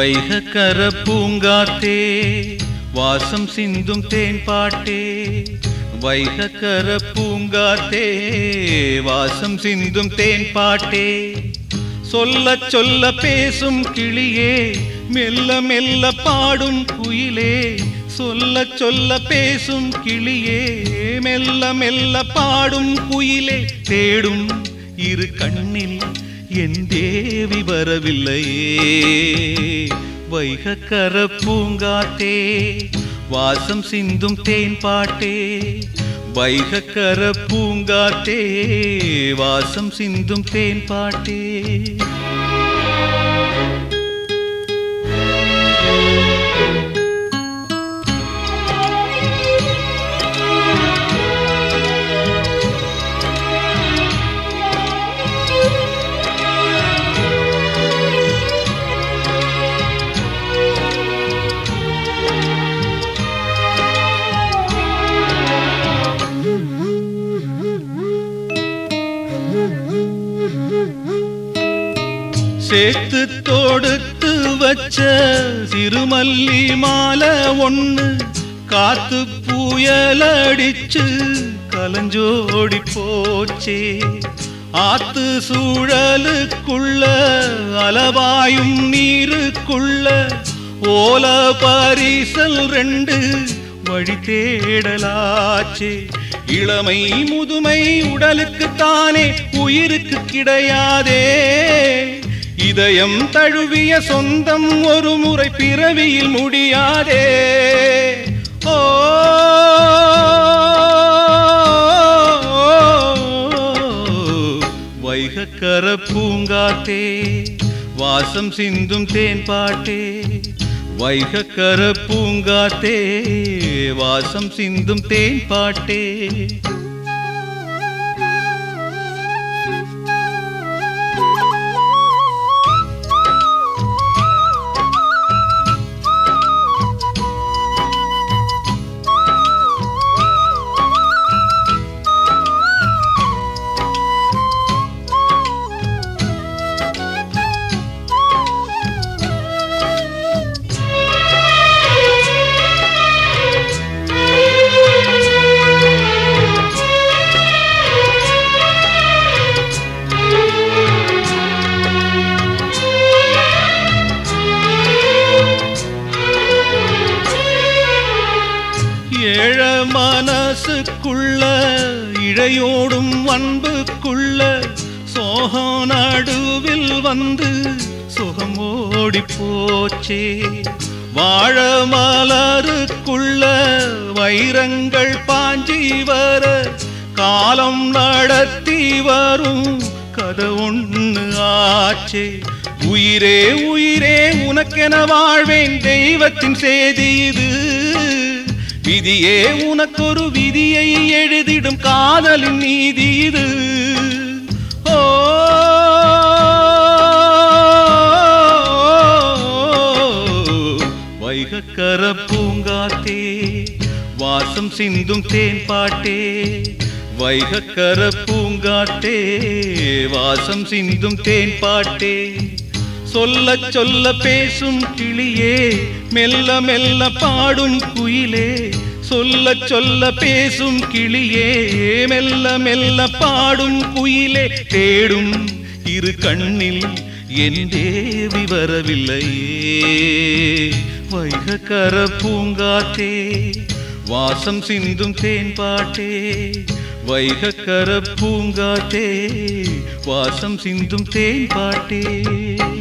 வைகக்கர பூங்காத்தே வாசம் சிந்தும் தேன் பாட்டே வைகக்கர பூங்காத்தே வாசம் சிந்தும் தேன் பாட்டே சொல்ல சொல்ல பேசும் கிளியே மெல்ல மெல்ல பாடும் குயிலே சொல்ல சொல்ல பேசும் கிளியே மெல்ல மெல்ல பாடும் குயிலே தேடும் இரு கண்ணில் என் தேவி வரவில்லையே வைகக்கர பூங்காத்தே வாசம் சிந்தும் தேன் பாட்டே வைகக்கர பூங்காத்தே வாசம் சிந்தும் தேன் பாட்டே சேர்த்து தொடுத்து வச்ச சிறுமல்லி மாலை ஒண்ணு காத்து புயல் அடிச்சு கலஞ்சோடி போச்சே ஆத்து சூழலுக்குள்ள அலவாயும் நீருக்குள்ள ஓல பரிசல் ரெண்டு வழி தேடலாச்சே இளமை முதுமை உடலுக்கு தானே உயிருக்கு கிடையாதே இதயம் தழுவிய சொந்தம் ஒரு முறை பிறவியில் முடியாதே ஓ வைகக்கர பூங்காத்தே வாசம் சிந்தும் தேன் பாட்டே வைகக்கர பூங்காத்தே வாசம் சிந்தும் தேன் பாட்டே ஏழ மனசுக்குள்ள இழையோடும் அன்புக்குள்ள சோகம் நடுவில் வந்து சுகம் ஓடி போச்சே வாழ மலருக்குள்ள வைரங்கள் பாஞ்சி வர காலம் நடத்தி வரும் கதை ஒண்ணு ஆச்சே உயிரே உயிரே உனக்கென வாழ்வேன் தெய்வத்தின் செய்தி இது விதியே உனக்கொரு விதியை எழுதிடும் காதலின் நீதி இது ஓ வைகக்கர பூங்காத்தே வாசம் சிந்தும் தேன் பாட்டே வைகக்கர பூங்காத்தே வாசம் சிந்தும் தேன் பாட்டே சொல்ல சொல்ல பேசும் கிளியே மெல்ல மெல்ல பாடும் குயிலே சொல்ல சொல்ல பேசும் கிளியே மெல்ல மெல்ல பாடும் குயிலே தேடும் இரு கண்ணில் என் தேவி வரவில்லையே வைகக்கர பூங்காத்தே வாசம் சிந்தும் தேன் பாட்டே வைகக்கர பூங்காத்தே வாசம் சிந்தும் தேன் பாட்டே